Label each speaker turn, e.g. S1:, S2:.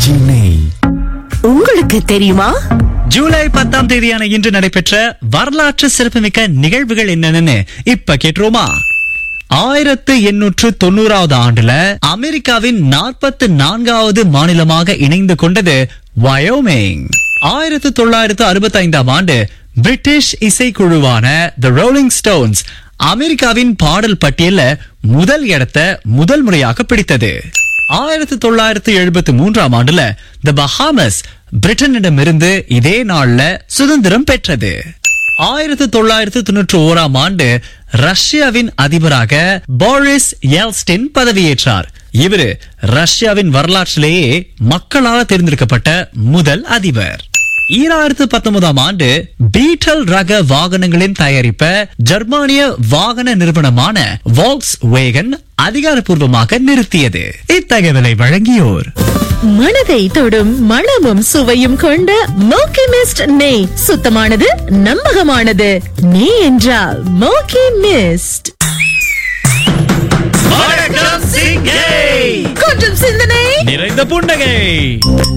S1: மோக்கி நெய்
S2: உங்களுக்கு தெரியுமா
S3: ஜூலை பத்தாம் தேதியான இன்று நடைபெற்ற வரலாற்று சிறப்புமிக்க நிகழ்வுகள் என்னென்னு இப்ப கேட்டுருமா ஆயிரத்து எண்ணூற்று தொண்ணூறாவது ஆண்டுல அமெரிக்காவின் நாற்பத்து நான்காவது மாநிலமாக இணைந்து கொண்டது வயோமிங் ஆயிரத்து தொள்ளாயிரத்து அறுபத்தி ஐந்தாம் ஆண்டு பிரிட்டிஷ் இசைக்குழுவான த ரோலிங் ஸ்டோன்ஸ் அமெரிக்காவின் பாடல் பட்டியல்ல முதல் இடத்தை முதல் முறையாக பிடித்தது ஆயிரத்தி தொள்ளாயிரத்தி எழுபத்தி மூன்றாம் ஆண்டுல த பஹாமஸ் பிரிட்டனிடமிருந்து இதே நாள்ல சுதந்திரம் பெற்றது ஆயிரத்தி தொள்ளாயிரத்தி தொண்ணூற்றி ஓராம் ஆண்டு ரஷ்யாவின் அதிபராக போரிஸ் எல்ஸ்டின் பதவியேற்றார் இவரு ரஷ்யாவின் வரலாற்றிலேயே மக்களால் தேர்ந்தெடுக்கப்பட்ட முதல் அதிபர் ஈராயிரத்து பத்தொன்பதாம் ஆண்டு பீட்டல் ரக வாகனங்களின் தயாரிப்ப ஜெர்மானிய வாகன நிறுவனமான வால்க்ஸ் வேகன் அதிகாரப்பூர்வமாக நிறுத்தியது இத்தகவலை வழங்கியோர்
S2: மனதை தொடும் மணமும் சுவையும் கொண்ட மோக்கி மிஸ்ட் நெய் சுத்தமானது நம்பகமானது நெய் என்றால் மோக்கி மிஸ்ட்
S3: வணக்கம் சிங்கை
S2: கொஞ்சம் சிந்தனை
S3: நிறைந்த புன்னகை